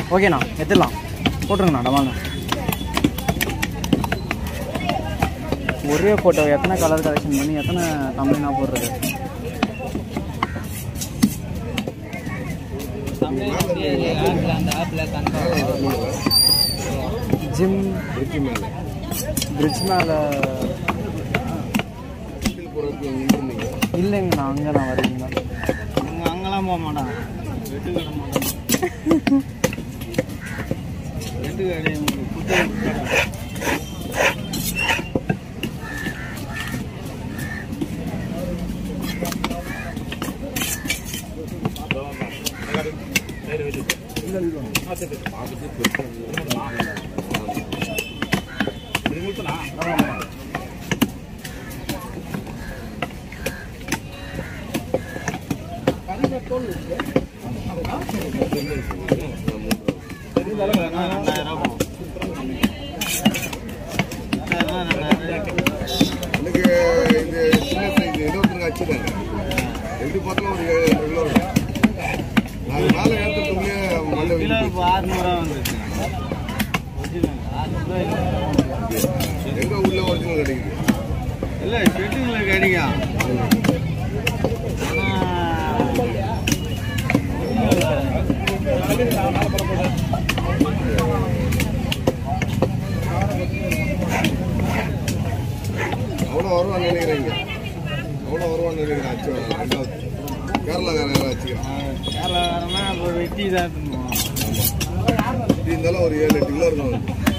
ஓகேண்ணா எடுத்துடலாம் போட்டுருங்கண்ணா டமாங்க ஒரே ஃபோட்டோ எத்தனை கலர் கலெக்ஷன் பண்ணி எத்தனை கம்பெனினா போடுறது ஜிம் பிரிட்ஜு மேலே பிரிட்ஜ் மேலே வீட்டில் போகிறதுக்கு எங்கே இருந்தீங்க இல்லைங்கண்ணா அங்கெல்லாம் வருவீங்களா அங்கே அங்கெல்லாம் போக மாட்டான் வெட்டு கடை மாட்டான் வெட்டு கடை உங்களுக்கு புத்தகம் கடை. ரெண்டாயிரம் ரூபா போகும். ரெண்டாயிரம் ரெண்டாயிரம் எனக்கு இது சின்ன சைஸ் இருபத்தி அச்சுதாங்க எப்படி பார்த்தாலும் ஒரு ஏழு எட்டு கிலோ இருக்கும் நான் மேலே ஏற்றுறதுக்குள்ளே மண்டை கிலோ வெடிச்சு இப்போ அறுநூறுவா வந்துருச்சு ஒரிஜினல் அறுநூறுவா இல்லை எங்கே உள்ள ஒரிஜினல் கிடைக்குது இல்லை ஷெட்டுங்களில் கிடைக்கும் அவ்வளோ வருவான்னு நினைக்கிறீங்க அவ்வளோ வருவான்னு நினைக்கிறேன் அச்சு ரெண்டாவது கேரளாக்காரன் யாரும் வச்சுக்கிறேன் கேரளாக்காரனா இப்போ வெட்டி தான் எடுத்துன்னு போவான். இப்படி இருந்தாலும் ஒரு ஏழு எட்டு கிலோ இருக்கும்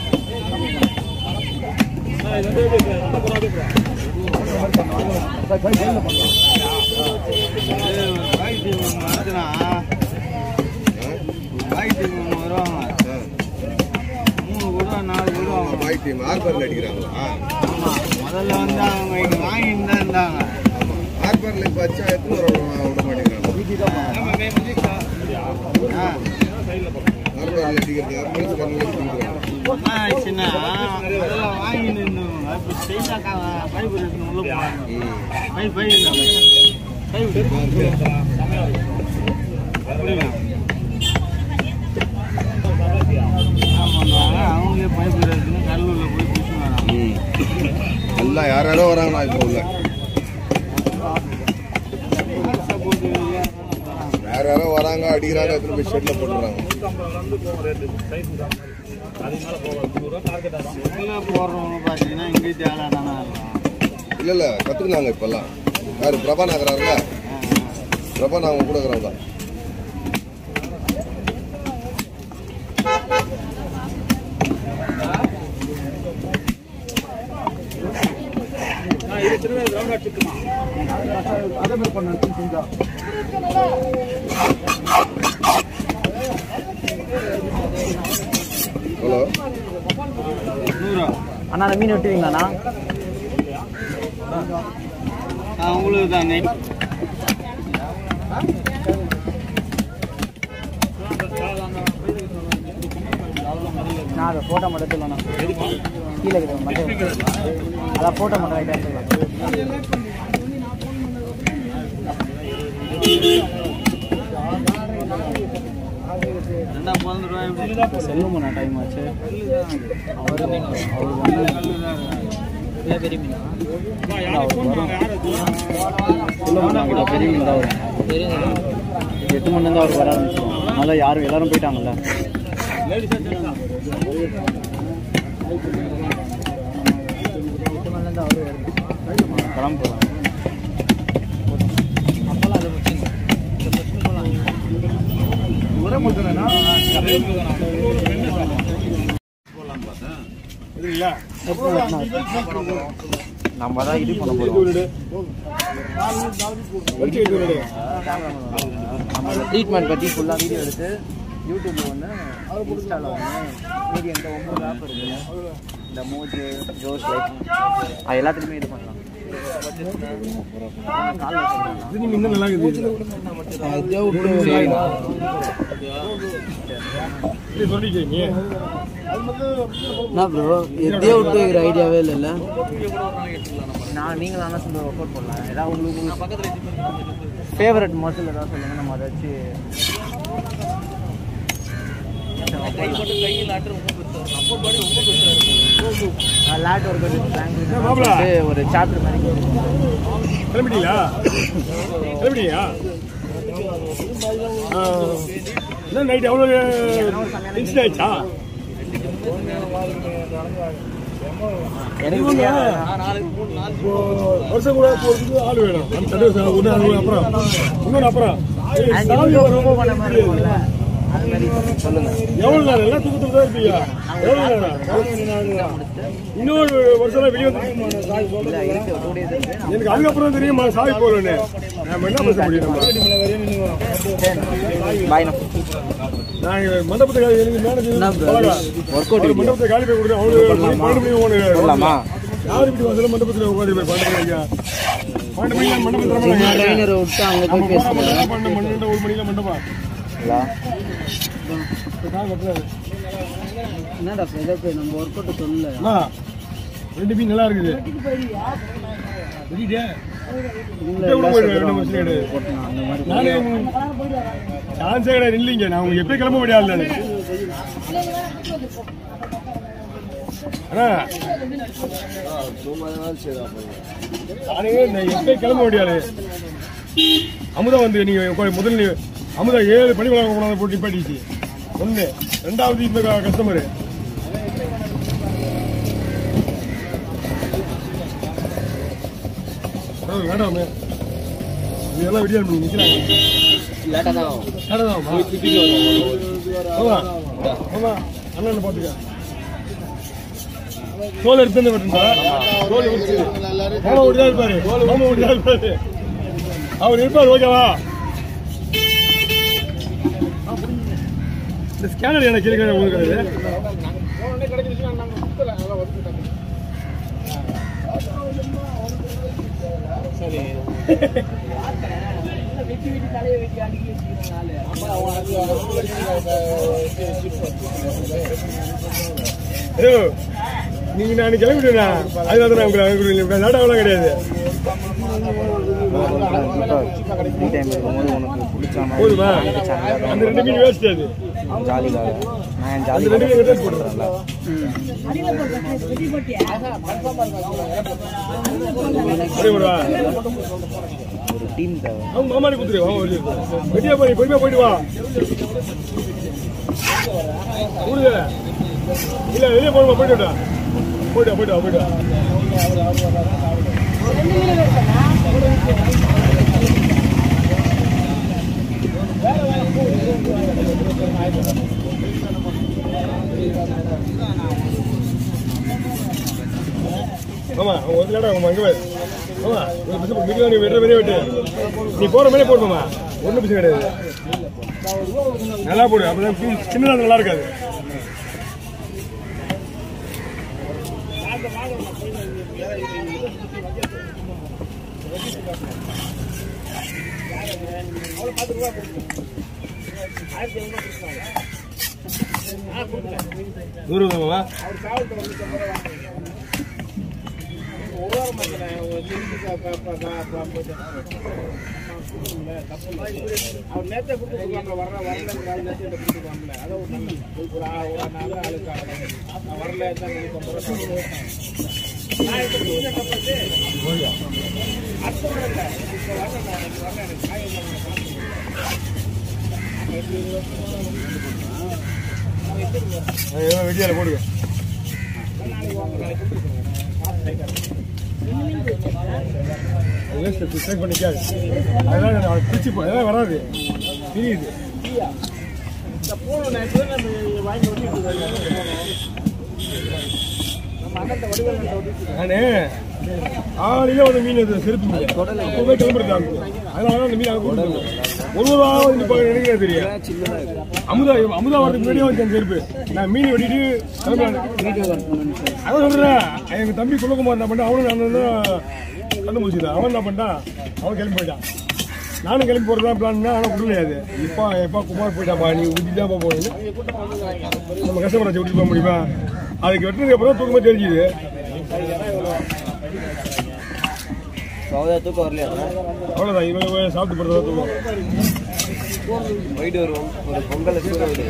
இது ஒரு பாக்கெட்டு ஒன்று வருதுன்னா ஒரு பாக்கெட்டு ஒன்று வருவாங்க ஆ மூணு கூட நாலு கூட வாங்குவாங்க பாய் டீம் ஆர்பரில் அடிக்கிறாங்களா ஆமாம் முதல்ல வந்து அவங்க இங்கே வாங்கிட்டு தான் இருந்தாங்க ஆர்பரில் இப்போ அச்சா எத்தனை வர விட மாட்டேங்கிறாங்க ஆ ஆர்பரில் அடிக்கிறது ஆர்பரில் பண்ணல கொடுக்குறாங்க என்ன ஆச்சுன்னா முதல்ல வாங்கிட்டு இருந்தவங்க இப்போ ஸ்ட்ரெயிட்டாக பைப் எடுத்துன்னு உள்ள போவாங்க ம் பைப் பைப் இல்லை பைப் ஆமாம் அவங்களே பைப் எடுத்துன்னு கல்லூரில் போய் பிடிச்சி வராங்க ம் எல்லாம் யார் யாரோ வராங்கண்ணா இப்போ உள்ள யார் யாரோ வராங்க அடிக்கிறாங்க எடுத்துன்னு போய் ஷெட்டில் போட்டுறாங்க வெளில போடுறவங்க பார்த்தீங்கன்னா இங்கே தேலாடானா இருக்கும் இல்லை இல்லை கற்றுக்குனாங்க இப்போல்லாம் யார் பிரபா நகராருல பிரபா நாங்கள் கூட இருக்கிறவங்க தான் ஹலோ நூறுரூவா அண்ணா அந்த மீன் வெட்டுவீங்களாண்ணா ஆ உங்களுக்கு தான் நெய் நான் அதை ஃபோட்டோ மட்டும் எடுத்துடலாண்ணா கீழே இருக்குது மட்டும் அதான் ஃபோட்டோ மட்டும் ரைட்டாக எடுத்துக்கலாம் ரெண்டா பதினஞ்சு ரூபாய் எப்படி செல்லுமண்ணா டைம் ஆச்சு அவர் அவர் வந்து பெரிய மீனா வரும் பெரிய மீன் தான் வரும் எட்டு மணி தான் அவர் வர ஆரம்பிச்சிடும் அதனால யாரும் எல்லாரும் போயிட்டாங்கல்ல கிளம்ப போகலாம் அப்போல்லாம் அதை வச்சுங்க நம்ம தான் இது பண்ண போறோம் நம்ம ட்ரீட்மெண்ட் பற்றி ஃபுல்லாக வீடியோ எடுத்து யூடியூப்ல ஒன்று இன்ஸ்டாவில் ஒன்று மீதி இந்த ஒம்பது ஆப் இருக்குல்ல இந்த மோஜு ஜோஸ் லைக் அது எல்லாத்துலேயுமே இது பண்ணலாம் என்ன ப்ரோ எதையோ விட்டு வைக்கிற ஐடியாவே இல்லைல்ல நான் நீங்கள் தானே சொல்லி ஒர்க் அவுட் பண்ணலாம் ஏதாவது உங்களுக்கு பக்கத்தில் ஃபேவரட் மசில் ஏதாவது சொல்லுங்கள் நம்ம அதை வச்சு லேட் ஒரு மாப்பிள. ஒரு சாப்டர் மாதிரி கிளம்பிட்டீங்களா கிளம்பிட்டீங்களா ஆ, என்ன நைட் எவ்வளோ இன்சிட் ஆயிடுச்சா எனக்கு இவங்க இப்போ வருஷம் கூட போகிறதுக்கு ஆள் வேணும் நம்ம சண்டை ஒன்று அது அப்புறம் இன்னொன்று அப்புறம் ஏய், சாமி வரும் பண்ண மாதிரி இருக்கும்ல அது மாதிரி சொல்லுங்க எவ்வளோ நேரம் எல்லாம் தூக்கத்தில் தான் இருப்பீங்க எவ்வளோ நேரம் இன்னொரு வருஷம் வெளியே வந்து சாமி போகணும். இல்ல இருக்கு டூ டேஸ் இருக்கு எனக்கு அதுக்கப்புறம் தெரியும் சாமி போகலன்னு நம்ம என்ன பேச முடியும் நம்ம பாய் நாங்க மண்டபத்தை காலி எனக்கு மேனேஜர் பழகா. ஒர்க் அவுட் அவர் மண்டபத்தை காலி போய் கொடுக்குறேன் அவரு பன்னெண்டு மணி ஓடு போடலாமா யார் வீட்டு வாசல்ல மண்டபத்தில் உட்காந்து போய் பன்னெண்டு மணிக்கா பன்னெண்டு மணிக்கு மண்டபத்தில் போனாங்க ட்ரைனரை விட்டு அங்க போய் பேசுறேன் பன்னெண்டு மணி ஒரு மணில மண்டபம் இல்ல இப்ப கால் கட்டுறாரு. என்னடா ஏதோ போய் நம்ம ஒர்க் அவுட் சொல்லல அண்ணா, ரெண்டு மீன் நல்லா இருக்குது தெரியுதே? உங்களை இப்ப கூட போயிடுவேன், ரெண்டு வருஷம் கிடையாது. போட்டேன் அந்த மாதிரி நானே சான்ஸே கிடையாது இல்லைங்க நான் உங்களுக்கு எப்பயும் கிளம்ப முடியாது நானு. அண்ணா நானே நான் எப்பயும் கிளம்ப முடியாது அமுதா வந்து நீங்க உட்காரு, முதல்ல நீ- அமுதா ஏழு பணி கொண்டாந்து போட்டு நிப்பாட்டிச்சு ஒண்ணு ரெண்டாவது இப்ப கஸ்டமரு வேண்டாமே இதெல்லாம் விடியா நிக்கிறாங்க லேட்டா தான் கடதான் ஆமா ஆமா அண்ணன் பாத்துக்க தோல் எடுத்து வந்து விட்டுருந்தா தோல் எடுத்து மாமா ஓடிதான் இருப்பாரு மாமா ஓடிதான் இருப்பாரு அவர் இருப்பார் ஓகேவா இந்த ஸ்கேனர் எனக்கு இருக்கிற உங்களுக்கு கிடையாது ஐயோ, நீங்க நான் கிளம்பிட்டேனா அதனால தான் நான் உங்களை அனுப்புறேன் நாடகம்லாம் கிடையாது ஃப்ரீ டைம் இருக்கும்போது உனக்கு பிடிச்ச மாதிரி போதுமா அந்த ரெண்டு மீன் வேஸ்ட் அது ஜாலிக்காக நான் என் அந்த ஜாலி ரெண்டு மீன் வேஸ்ட் போட்டுறேன் அப்படியே விடுவா ஒரு டீம் தேவை அவங்க மாமாடி குத்துரு வாங்க வெளியே வெட்டியா போய் பொறுமையா போயிட்டு வா கூடுதல இல்ல வெளியே போடுமா போயிட்டு வாடா. போயிட்டு வா, போயிட்டு வா, போயிட்டு வா. ஆமா அவன் ஒரு லேடா அவங்க அங்கே பாரு. ஆமா ஒரு பிசு மிக நீ வெட்டுற மாதிரியே வெட்டு நீ போற மாதிரியே போடுமா ஒன்றும் பிசு கிடையாது நல்லா போடு அப்பதான் பீஸ் சின்னதாக நல்லா இருக்காது நூறு ரூபாவா வெட்டியால போடுங்க செக் பண்ணிக்காது அதெல்லாம் நான் பிடிச்சி போ அதெல்லாம் வராது தெரியுது நானு ஆளிலே ஒரு மீன் இது செருப்பு மீன் எப்பவுமே கிளம்புறதாங்க அதனால தான் அந்த மீன் அங்கே கொண்டு வந்தோம். ஒரு ஒரு ஆள் வந்து இப்போ எனக்கு தெரியும் அமுதா அமுதா வரதுக்கு முன்னாடியே வச்சேன் செருப்பு நான் மீன் வெட்டிட்டு கிளம்புறேன் அதான் சொல்றேன் எங்க தம்பி குலகுமார் என்ன பண்ணா அவனும் நான் தான் கண்டுபிடிச்சிதான் அவன் என்ன பண்ணிட்டான் அவன் கிளம்பி போயிட்டான் நானும் கிளம்பி போறதா பிளான் ஆனால் விடலையாது இப்போ எப்பா குமார் போயிட்டாப்பா நீ விட்டுதான் போகணும் நம்ம கஷ்டப்பட விட்டு போக முடியுமா அதுக்கு வெட்டினதுக்கு அப்புறம் தூக்கமா தெரிஞ்சுது சௌதா தூக்கம் வரலையா அவ்வளோதான் இவங்க சாப்பிட்டு போகிறதா தூக்கம் போயிட்டு வருவோம் ஒரு பொங்கலை சூற விடு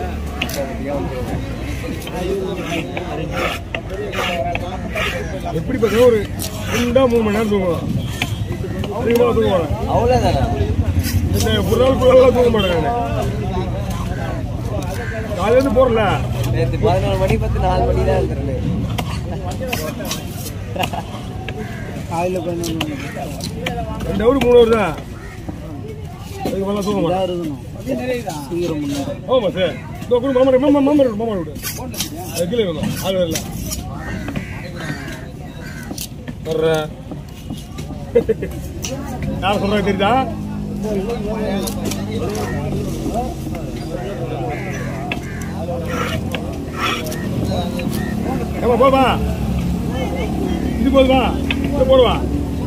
எப்படி பார்த்தா ஒரு ரெண்டா மூணு மணி நேரம் தூங்குவோம் அதிகமாக தூங்குவாங்க அவ்வளோதானே இந்த ஒரு நாள் ஃபுல்லாக தூங்க மாட்டேன் நான் காலையிலேருந்து போகிறல நேற்று பதினோரு மணி பத்து நாலு மணி தான் இருந்துருந்தேன் காலையில் பதினொன்று மணி ரெண்டு ஹவர் மூணு ஹவர் தான் அதுக்கு மேலே தூங்க மாட்டேன் இருக்கணும் சீக்கிரம் முன்னேற ஆமாம் சார் இதோ கூட மாமா மாமா மாமா விடு மாமா விடு அது கீழே வந்தோம் ஆள் வரல வர்றேன் யார் சொல்றாங்க தெரியுதா ஏமா போவா இது போதுமா இது போடுவா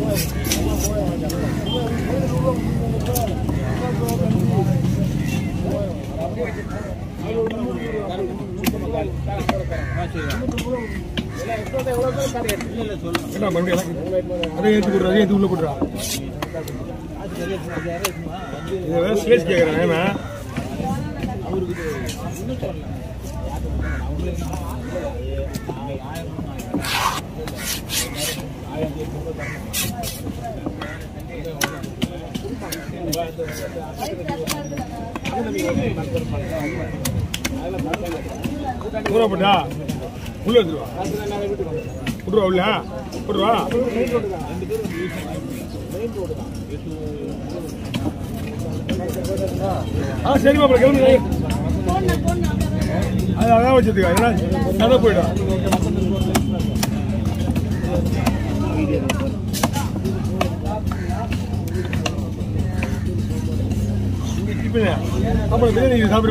என்ன மறுபடியும் எனக்கு அதை ஏற்றி கொடுறா அதை ஏற்றி உள்ள கொடுறா இதை வேற ஸ்பேஸ் கேட்குறேன் ஏன்னா தூரப்பட்டா உள்ள எடுத்துருவா விட்ருவா உள்ள விட்ருவா ஆ சரிம்மா அப்புறம் கிளம்பி அது அதான் வச்சுருக்கா ஏன்னா கதை போயிடும் அப்புறம் பிரியாணி சாப்பிடு